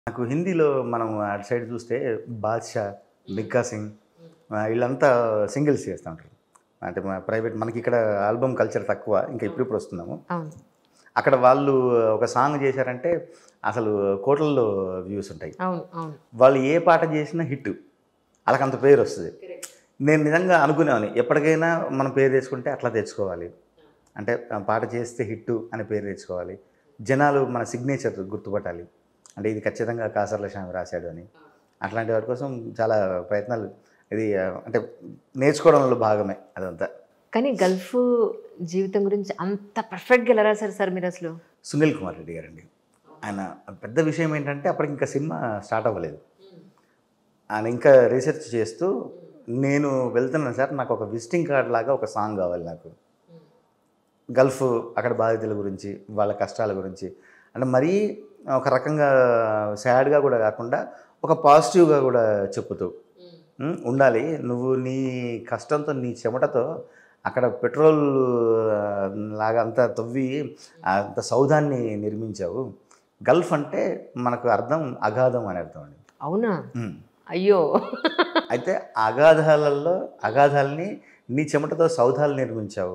నాకు హిందీలో మనం అటు సైడ్ చూస్తే బాద్షా మిక్కా సింగ్ ఆ, వీళ్ళంతా సింగిల్స్ చేస్తూ ఉంటారు అంటే మా ప్రైవేట్ మనకి ఇక్కడ ఆల్బమ్ కల్చర్ తక్కువ ఇంకా ఇప్పుడిప్పుడు వస్తున్నాము అవును అక్కడ వాళ్ళు ఒక సాంగ్ చేశారంటే అసలు కోట్లలో వ్యూస్ ఉంటాయి అవును అవును వాళ్ళు ఏ పాట చేసినా హిట్ వాళ్ళకి అంత పేరు వస్తుంది నేను నిజంగా అనుకునేవాని ఎప్పటికైనా మనం పేరు తెచ్చుకుంటే అట్లా తెచ్చుకోవాలి అంటే ఆ పాట చేస్తే హిట్ అనే పేరు తెచ్చుకోవాలి జనాలు మన సిగ్నేచర్ గుర్తుపట్టాలి అంటే ఇది ఖచ్చితంగా కాసర్ల స్వామి రాశాడు అని అట్లాంటి వాటి కోసం చాలా ప్రయత్నాలు ఇది ఆ, అంటే నేర్చుకోవడంలో భాగమే అదంతా కానీ గల్ఫ్ జీవితం గురించి అంత పర్ఫెక్ట్గా ఎలా రాశారు సార్ మీరు అసలు సునీల్ కుమార్ రెడ్డి గారండి ఆయన పెద్ద విషయం ఏంటంటే అప్పటికి ఇంకా సినిమా స్టార్ట్ అవ్వలేదు ఆయన ఇంకా రీసెర్చ్ చేస్తూ నేను వెళ్తున్నాను సార్ నాకు ఒక విజిటింగ్ కార్డ్ లాగా ఒక సాంగ్ కావాలి నాకు గల్ఫ్ అక్కడ బాధితుల గురించి వాళ్ళ కష్టాల గురించి అంటే మరీ ఒక రకంగా సాడ్గా కూడా కాకుండా ఒక పాజిటివ్గా కూడా చెప్పుతూ ఉమ్, ఉండాలి నువ్వు నీ కష్టంతో నీ చెమటతో అక్కడ పెట్రోల్ ఆ, లాగా అంతా తవ్వి అంత సౌధాన్ని నిర్మించావు గల్ఫ్ అంటే మనకు అర్థం అగాధం అని అర్థం అండి అవునా ఉమ్. అయ్యో అయితే అగాధాలలో అగాధాలని నీ చెమటతో సౌధాలు నిర్మించావు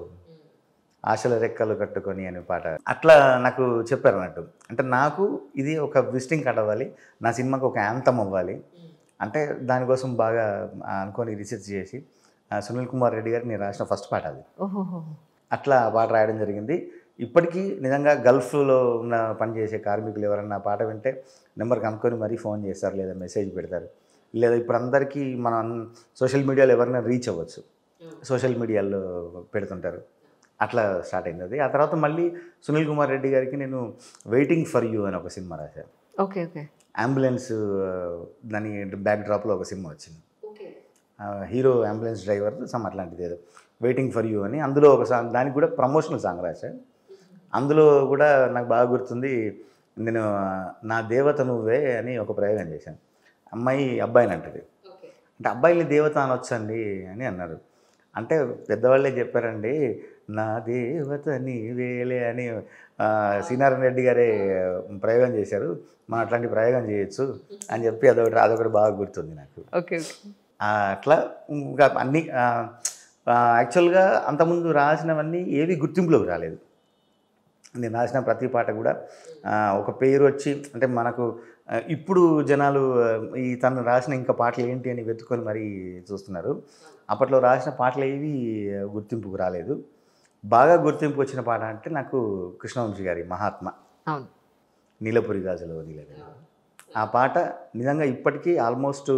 ఆశల రెక్కలు కట్టుకొని అనే పాట అట్లా నాకు చెప్పారు అన్నట్టు అంటే నాకు ఇది ఒక విజిటింగ్ కార్డ్ అవ్వాలి నా సినిమాకి ఒక యాంతం అవ్వాలి అంటే దానికోసం బాగా ఆ, అనుకొని రీసెర్చ్ చేసి ఆ, సునీల్ కుమార్ రెడ్డి గారికి నేను రాసిన ఫస్ట్ పాట అది ఓహోహో అట్లా ఆ పాట రాయడం జరిగింది ఇప్పటికీ నిజంగా గల్ఫ్లో ఉన్న పనిచేసే కార్మికులు ఎవరన్నా ఆ పాట వింటే నెంబర్ కనుక్కొని మరీ ఫోన్ చేస్తారు లేదా మెసేజ్ పెడతారు లేదా ఇప్పుడు అందరికీ మనం సోషల్ మీడియాలో ఎవరైనా రీచ్ అవ్వచ్చు సోషల్ మీడియాలో పెడుతుంటారు అట్లా స్టార్ట్ అయింది అది ఆ తర్వాత మళ్ళీ సునీల్ కుమార్ రెడ్డి గారికి నేను వెయిటింగ్ ఫర్ యూ అని ఒక సినిమా రాశాను ఓకే ఓకే అంబులెన్స్ ఆ, దాని బ్యాక్ డ్రాప్లో ఒక సినిమా వచ్చింది ఆ, హీరో అంబులెన్స్ డ్రైవర్ సమ్ అట్లాంటిది ఏదో వెయిటింగ్ ఫర్ యూ అని అందులో ఒక సాంగ్ దానికి కూడా ప్రమోషనల్ సాంగ్ రాశాను అందులో కూడా నాకు బాగా గుర్తుంది నేను ఆ, నా దేవత నువ్వే అని ఒక ప్రయోగం చేశాను అమ్మాయి అబ్బాయిని అంటది అంటే అబ్బాయిని దేవత అనొచ్చండి అని అన్నారు అంటే పెద్దవాళ్ళే చెప్పారండి నా దేవత నీవేలే అని ఆ, శ్రీనారాయణ రెడ్డి గారే ప్రయోగం చేశారు మనం అట్లాంటి ప్రయోగం చేయొచ్చు అని చెప్పి అదొకటి అదొకటి బాగా గుర్తుంది నాకు ఓకే ఓకే ఆ, అట్లా ఇంకా అన్ని యాక్చువల్గా అంతకుముందు రాసినవన్నీ ఏవి గుర్తింపులోకి రాలేదు నేను రాసిన ప్రతి పాట కూడా ఆ, ఒక పేరు వచ్చి అంటే మనకు ఆ, ఇప్పుడు జనాలు ఆ, ఈ తను రాసిన ఇంకా పాటలు ఏంటి అని వెతుకొని మరీ చూస్తున్నారు అప్పట్లో రాసిన పాటలు ఏవి గుర్తింపుకు రాలేదు బాగా గుర్తింపు వచ్చిన పాట అంటే నాకు కృష్ణవంశీ గారి మహాత్మ అవును నీలపురి గాజులో నీలగిరి ఆ పాట నిజంగా ఇప్పటికీ ఆల్మోస్ట్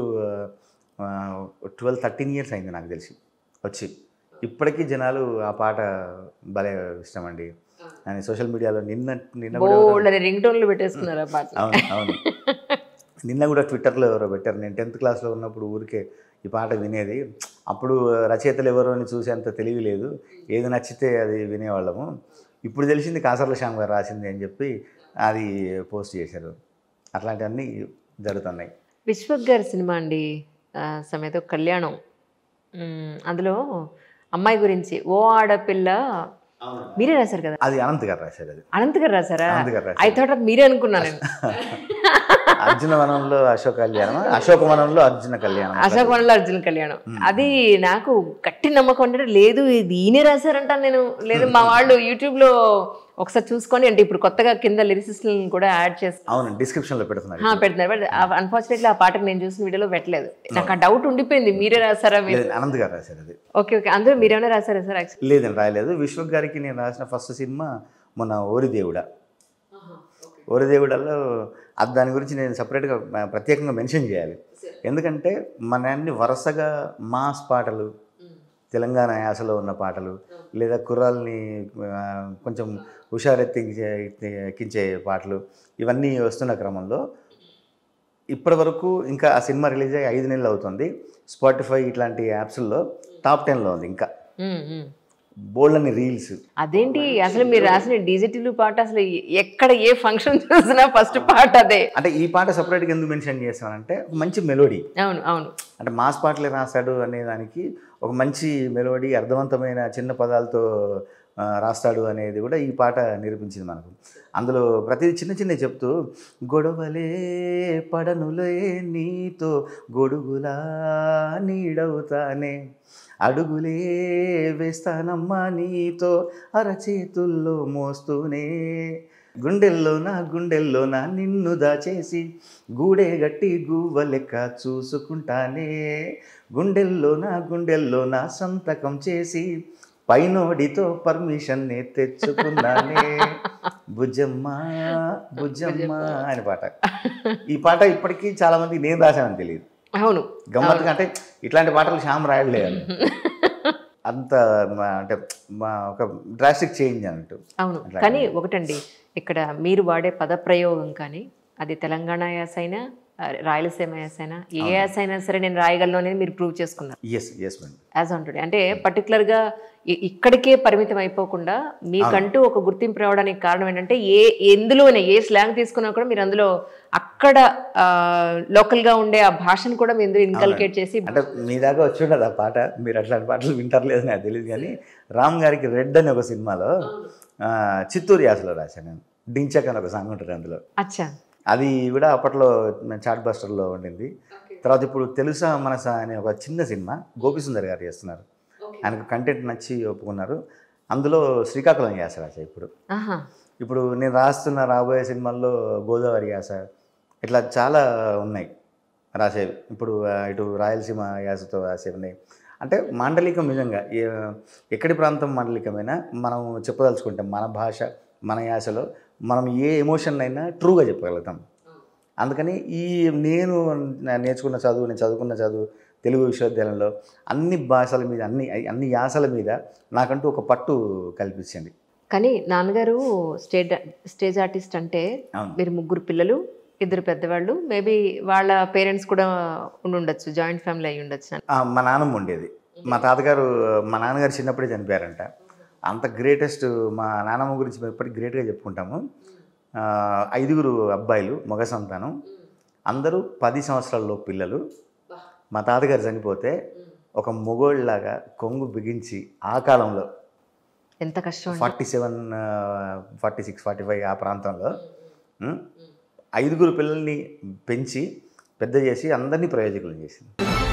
ట్వెల్వ్ థర్టీన్ ఇయర్స్ అయింది నాకు తెలిసి వచ్చి ఇప్పటికీ జనాలు ఆ పాట భలే ఇష్టం అండి అని సోషల్ మీడియాలో నిన్న నిన్న కూడా ఎవరో- బోల్డ్ రింగ్ టోన్లు పెట్టేసుకున్నారు ఆ పాట అవును అవును నిన్న కూడా ట్విట్టర్లో ఎవరో పెట్టారు నేను టెన్త్ క్లాస్లో ఉన్నప్పుడు ఊరికే ఈ పాట వినేది అప్పుడు రచయితలు ఎవరో అని చూసేంత తెలివి లేదు ఏది నచ్చితే అది వినేవాళ్ళము ఇప్పుడు తెలిసింది కాసర్ల శ్యామ్ గారు రాసింది అని చెప్పి అది పోస్ట్ చేశారు అట్లాంటివన్నీ జరుగుతున్నాయి విశ్వక్ గారి సినిమా అండి ఆ, సమేత కళ్యాణం మ్, అందులో అమ్మాయి గురించి ఓ ఆడపిల్ల మీరే రాశారు కదా అది అనంత్ గారు రాశారు అది అనంత్ గారు రాశారా అనంత్ గారు ఐ రాశారు థాట్ మీరే అనుకున్నాను నేను అర్జున వనంలో అశోక కళ్యాణం అశోక వనంలో అర్జున కళ్యాణం అశోక్ వనంలో అర్జున్ కళ్యాణం అది నాకు గట్టి నమ్మకం అంటే లేదు ఇది ఈయనే రాశారంట నేను లేదు మా వాళ్ళు యూట్యూబ్ లో ఒకసారి చూసుకొని అంటే ఇప్పుడు కొత్తగా కింద లిరిసిస్ట్లను కూడా యాడ్ చేసి అవును డిస్క్రిప్షన్లో పెడుతున్నారు ఆ, పెడుతున్నారు బట్ అన్ఫార్చునేట్లీ ఆ పాటకు నేను చూసిన వీడియోలో పెట్టలేదు నాకు ఆ డౌట్ ఉండిపోయింది మీరే రాశారా మీరు లేదు అనంత్ గారు రాశారు అది ఓకే ఓకే అందులో మీరేమైనా రాశారా సార్ యాక్చువల్లీ లేదండి రాయలేదు విశ్వక్ గారికి నేను రాసిన ఫస్ట్ సినిమా మొన్న ఓరిదేవుడ ఓరిదేవుడలో అది దాని గురించి నేను సపరేట్గా ప్రత్యేకంగా మెన్షన్ చేయాలి ఎందుకంటే మన అన్ని వరుసగా మాస్ పాటలు తెలంగాణ యాసలో ఉన్న పాటలు లేదా కుర్రాల్ని ఆ, కొంచెం హుషారెత్తించే ఎక్కించే పాటలు ఇవన్నీ వస్తున్న క్రమంలో ఇప్పటి వరకు ఇంకా ఆ సినిమా రిలీజ్ అయ్యి ఐదు నెలలు అవుతుంది స్పాటిఫై ఇట్లాంటి యాప్స్లో టాప్ టెన్లో ఉంది ఇంకా బోల్డ్ అని రీల్స్ అదేంటి అసలు మీరు రాసిన డిజిటల్ పాట అసలు ఎక్కడ ఏ ఫంక్షన్ చూసినా ఫస్ట్ పాట అదే అంటే ఈ పాట సపరేట్గా ఎందుకు మెన్షన్ చేస్తానంటే ఒక మంచి మెలోడీ అవును అవును అంటే మాస్ పాటలే రాశాడు అనే దానికి ఒక మంచి మెలోడీ అర్థవంతమైన చిన్న పదాలతో ఆ, రాస్తాడు అనేది కూడా ఈ పాట నిరూపించింది మనకు అందులో ప్రతి చిన్న చిన్న చెప్తూ గొడవలే పడనులే నీతో గొడుగులా నీడవుతానే అడుగులే వేస్తానమ్మా నీతో అరచేతుల్లో మోస్తూనే గుండెల్లో నా గుండెల్లో నా నిన్ను దాచేసి గూడే గట్టి గువ్వ లెక్క చూసుకుంటానే గుండెల్లో నా గుండెల్లో నా సంతకం చేసి పైనోడితో పర్మిషన్ నే తెచ్చుకున్నానే బుజ్జమ్మ బుజ్జమ్మ అని పాట ఈ పాట ఇప్పటికీ చాలా మంది నేను రాశానని తెలియదు అవును గమ్మత్తుగా అంటే ఇట్లాంటి పాటలు శ్యామ్ రాయలేదు అంత మా- అంటే మా ఒక డ్రాస్టిక్ చేంజ్ అన్నట్టు అవును అట్లా కానీ ఒకటండి ఇక్కడ మీరు వాడే పదప్రయోగం కానీ అది తెలంగాణ యాస అయినా ఆ, రాయలసీమ యాస అయినా ఏ యాస అయినా సరే నేను రాయగలను అనేది మీరు ప్రూవ్ చేసుకున్నారు yes yes madam as on today అంటే పర్టికులర్గా ఇక్కడికే పరిమితం అయిపోకుండా మీకంటూ ఒక గుర్తింపు రావడానికి కారణం ఏంటంటే ఏ ఎందులోనే ఏ స్లాంగ్ తీసుకున్నా కూడా మీరు అందులో అక్కడ ఆ, local గా ఉండే ఆ భాషను కూడా మీరు ఇన్కల్కేట్ చేసి అంటే మీ దాకా వచ్చి ఉండదు ఆ పాట మీరు అట్లాంటి పాటలు వింటారు నాకు తెలియదు కానీ రామ్ గారికి రెడ్ అని ఒక సినిమాలో ఆ, చిత్తూరు యాసలో రాశాను నేను డించక్ అని ఒక సాంగ్ ఉంటుంది అందులో అచ్చా అది కూడా అప్పట్లో చాట్ బస్టర్లో ఉండింది తర్వాత ఇప్పుడు తెలుసా మనసా అనే ఒక చిన్న సినిమా గోపిసుందర్ గారు చేస్తున్నారు ఆయనకు కంటెంట్ నచ్చి ఒప్పుకున్నారు అందులో శ్రీకాకుళం యాస రాశా ఇప్పుడు ఆహా ఇప్పుడు నేను రాస్తున్న రాబోయే సినిమాల్లో గోదావరి యాస ఇట్లా చాలా ఉన్నాయి రాసేవి ఇప్పుడు ఆ, ఇటు రాయలసీమ యాసతో రాసేవి ఉన్నాయి అంటే మాండలికం నిజంగా ఏ- ఎక్కడి ప్రాంతం మాండలికమైనా మనం చెప్పదలుచుకుంటాం మన భాష మన యాసలో మనం ఏ ఎమోషన్ అయినా ట్రూగా చెప్పగలుగుతాం అందుకని ఈ నేను నా- నేర్చుకున్న చదువు నేను చదువుకున్న చదువు తెలుగు విశ్వవిద్యాలయంలో అన్ని భాషల మీద అన్ని అన్ని యాసల మీద నాకంటూ ఒక పట్టు కల్పించింది కానీ నాన్నగారు స్టేజ్ స్టేజ్ ఆర్టిస్ట్ అంటే అవును మీరు ముగ్గురు పిల్లలు ఇద్దరు పెద్దవాళ్ళు మేబీ వాళ్ళ పేరెంట్స్ కూడా ఉండి ఉండొచ్చు జాయింట్ ఫ్యామిలీ అయి ఉండొచ్చు ఆ, మా నాన్నమ్మ ఉండేది మా తాతగారు మా నాన్నగారు చిన్నప్పుడే చనిపోయారంట అంత గ్రేటెస్ట్ మా నాన్నమ్మ గురించి మేము ఎప్పటికీ గ్రేట్గా చెప్పుకుంటాము ఆ, ఐదుగురు అబ్బాయిలు మగ సంతానం అందరూ పది సంవత్సరాల్లో పిల్లలు మా తాతగారు చనిపోతే ఒక మొగోళ్ళలాగా కొంగు బిగించి ఆ కాలంలో ఎంత కష్టం అండి forty seven forty six forty five ఆ ప్రాంతంలో ఉం, ఐదుగురు పిల్లల్ని పెంచి పెద్ద చేసి అందరినీ ప్రయోజకులు చేసింది